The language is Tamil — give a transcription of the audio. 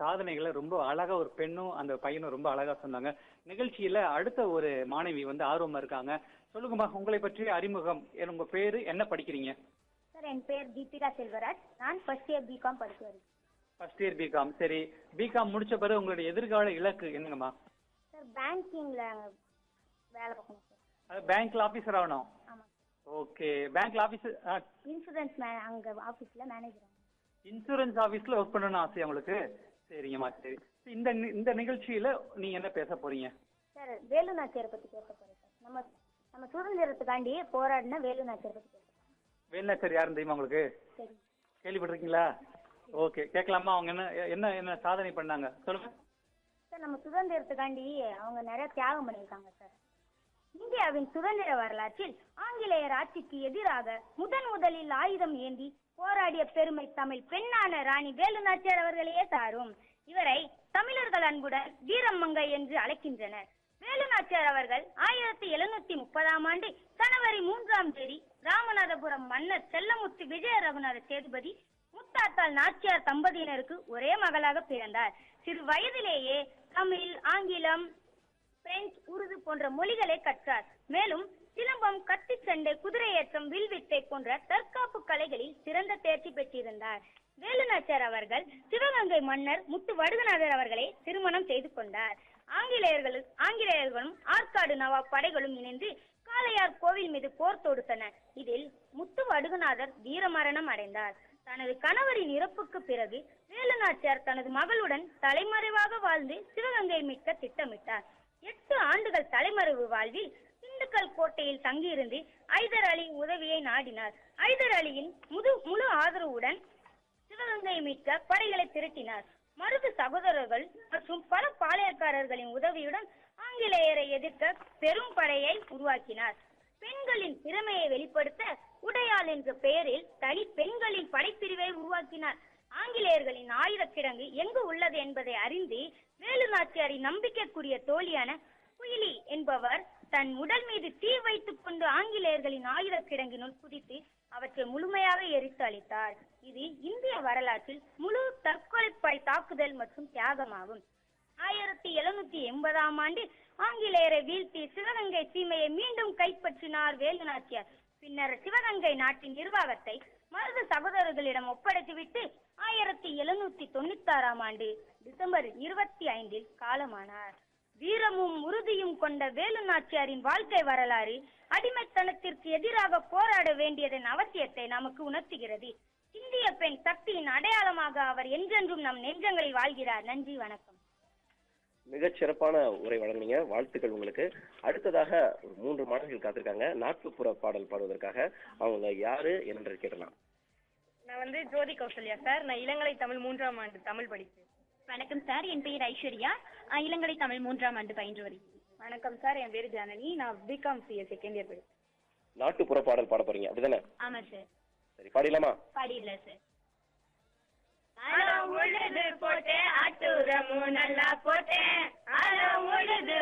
சாதனைகளை ரொம்ப அழகா ஒரு பெண்ணும் அந்த பையனும் ரொம்ப அழகா சொன்னாங்க நிகழ்ச்சியில அடுத்த ஒரு மாணவி வந்து ஆர்வமா இருக்காங்க சொல்லுங்கம்மா உங்களை பற்றி அறிமுகம் என்ன- உங்க பேரு என்ன படிக்கிறீங்க சார் என் பேர் தீபிகா செல்வராஜ் நான் ஃபர்ஸ்ட் இயர் பிகாம் படிச்சு வருகிறேன் ஃபர்ஸ்ட் இயர் பிகாம் சரி பிகாம் முடிச்ச பிறகு உங்களுடைய எதிர்கால இலக்கு என்னங்கம்மா சார் பேங்கிங்ல வேலை பார்க்கணும் சார் அது பேங்க்ல ஆபீசர் ஆகணும் ஆமாம் ஓகே பேங்க்ல ஆபீசர் இன்சூரன்ஸ் மே அங்கே ஆஃபீஸில் மேனேஜர் இன்சூரன்ஸ் ஆபீஸ்ல ஒர்க் பண்ணணும்னு ஆசை உங்களுக்கு சரிங்கம்மா சரி இந்த நி- இந்த நிகழ்ச்சியில நீங்க என்ன பேச போறீங்க சார் வேலு நாச்சியாரை பற்றி பேச போகிறேன் சார் நம்ம நம்ம சுதந்திரத்துக்காண்டி போராடின வேலு நாச்சியாரை பற்றி பேச போறேன். வேலுநாச்சர் யாருன்னு தெரியுமா உங்களுக்கு சரி கேள்விப்பட்டிருக்கீங்களா ஓகே கேட்கலாமா அவங்க என்ன என்ன என்ன சாதனை பண்ணாங்க சொல்லுங்க சார் நம்ம சுதந்திரத்துக்காண்டி அவங்க நிறைய தியாகம் பண்ணியிருக்காங்க சார் இந்தியாவின் சுதந்திர வரலாற்றில் ஆங்கிலேயர் ஆட்சிக்கு எதிராக முதன் முதலில் ஆயுதம் ஏந்தி போராடிய பெருமை தமிழ் பெண்ணான ராணி வேலு நாச்சியார் அவர்களையே சாரும் இவரை தமிழர்கள் அன்புடன் வீரமங்கை என்று அழைக்கின்றனர் வேலு நாச்சியார் அவர்கள் ஆயிரத்தி எழுநூத்தி முப்பதாம் ஆண்டு ஜனவரி மூன்றாம் தேதி ராமநாதபுரம் மன்னர் செல்லமுத்து விஜய ரகுநாத சேதுபதி முத்தாத்தாள் நாச்சியார் தம்பதியினருக்கு ஒரே மகளாக பிறந்தார் சிறு வயதிலேயே தமிழ் ஆங்கிலம் பிரெஞ்சு உருது போன்ற மொழிகளை கற்றார் மேலும் சிலம்பம் கத்திச்சண்டை குதிரையேற்றம் வில்வித்தை போன்ற தற்காப்பு கலைகளில் சிறந்த தேர்ச்சி பெற்றிருந்தார் வேலுநாச்சியார் அவர்கள் சிவகங்கை மன்னர் முத்து வடுகநாதர் அவர்களை திருமணம் செய்து கொண்டார் ஆங்கிலேயர்கள் ஆங்கிலேயர்களும் ஆற்காடு நவாப் படைகளும் இணைந்து காளையார் கோவில் மீது போர் தொடுத்தன இதில் முத்து வடுகநாதர் வீரமரணம் அடைந்தார் தனது கணவரின் இறப்புக்கு பிறகு வேலுநாச்சியார் தனது மகளுடன் தலைமறைவாக வாழ்ந்து சிவகங்கை மீட்க திட்டமிட்டார் எட்டு ஆண்டுகள் தலைமறைவு வாழ்வில் திண்டுக்கல் கோட்டையில் தங்கியிருந்து ஐதர் அலி உதவியை நாடினார் ஐதர் அலியின் முது முழு ஆதரவுடன் சிவகங்கை மீட்க படைகளை திரட்டினார் மருது சகோதரர்கள் மற்றும் பல பாளையக்காரர்களின் உதவியுடன் ஆங்கிலேயரை எதிர்க்க பெரும் படையை உருவாக்கினார் பெண்களின் திறமையை வெளிப்படுத்த உடையாள் என்ற பெயரில் தனி பெண்களின் படைப்பிரிவை உருவாக்கினார் ஆங்கிலேயர்களின் ஆயுதக் கிடங்கு எங்கு உள்ளது என்பதை அறிந்து வேலு நாச்சியாரின் நம்பிக்கைக்குரிய தோழியான குயிலி என்பவர் தன் உடல் மீது தீ வைத்துக் கொண்டு ஆங்கிலேயர்களின் ஆயுதக் கிடங்கினுள் குதித்து அவற்றை முழுமையாக எரித்து அளித்தார் இது இந்திய வரலாற்றில் முழு தற்கொலைப்படை தாக்குதல் மற்றும் தியாகமாகும் ஆயிரத்தி எழுநூத்தி எண்பதாம் ஆண்டு ஆங்கிலேயரை வீழ்த்தி சிவகங்கை சீமையை மீண்டும் கைப்பற்றினார் வேலு நாச்சியார் பின்னர் சிவகங்கை நாட்டின் நிர்வாகத்தை மருது சகோதரர்களிடம் ஒப்படைத்துவிட்டு ஆயிரத்தி எழுநூத்தி தொண்ணூத்தாறாம் ஆண்டு டிசம்பர் இருபத்தி ஐந்தில் காலமானார் வீரமும் உறுதியும் கொண்ட வேலு நாச்சியாரின் வாழ்க்கை வரலாறு அடிமைத்தனத்திற்கு எதிராக போராட வேண்டியதன் அவசியத்தை நமக்கு உணர்த்துகிறது இந்திய பெண் சக்தியின் அடையாளமாக அவர் என்றென்றும் நம் நெஞ்சங்களில் வாழ்கிறார் நன்றி வணக்கம் மிகச் சிறப்பான உரை வழங்குனீங்க வாழ்த்துக்கள் உங்களுக்கு அடுத்ததாக ஒரு மூன்று மாணவர்கள் காத்திருக்காங்க நாட்டுப்புற பாடல் பாடுவதற்காக அவங்க யாரு என்று கேட்டலாம் நான் வந்து ஜோதி கௌசல்யா சார் நான் இளங்கலை தமிழ் மூன்றாம் ஆண்டு தமிழ் படிக்கிறேன் வணக்கம் சார் என் பெயர் ஐஸ்வர்யா இளங்கலை தமிழ் மூன்றாம் ஆண்டு பயின்று வருகிறேன் வணக்கம் சார் என் பேர் ஜானனி நான் பிகாம் சிஏ செகண்ட் இயர் படிக்கிறேன் நாட்டுப்புற பாடல் பாட போறீங்க அப்படிதானே ஆமா சார் சரி பாடிடலாமா பாடிடலாம் சார் அலம் உழுது போட்டேன் ஆட்டுரமும் நல்லா போட்டேன் அலம் உழுது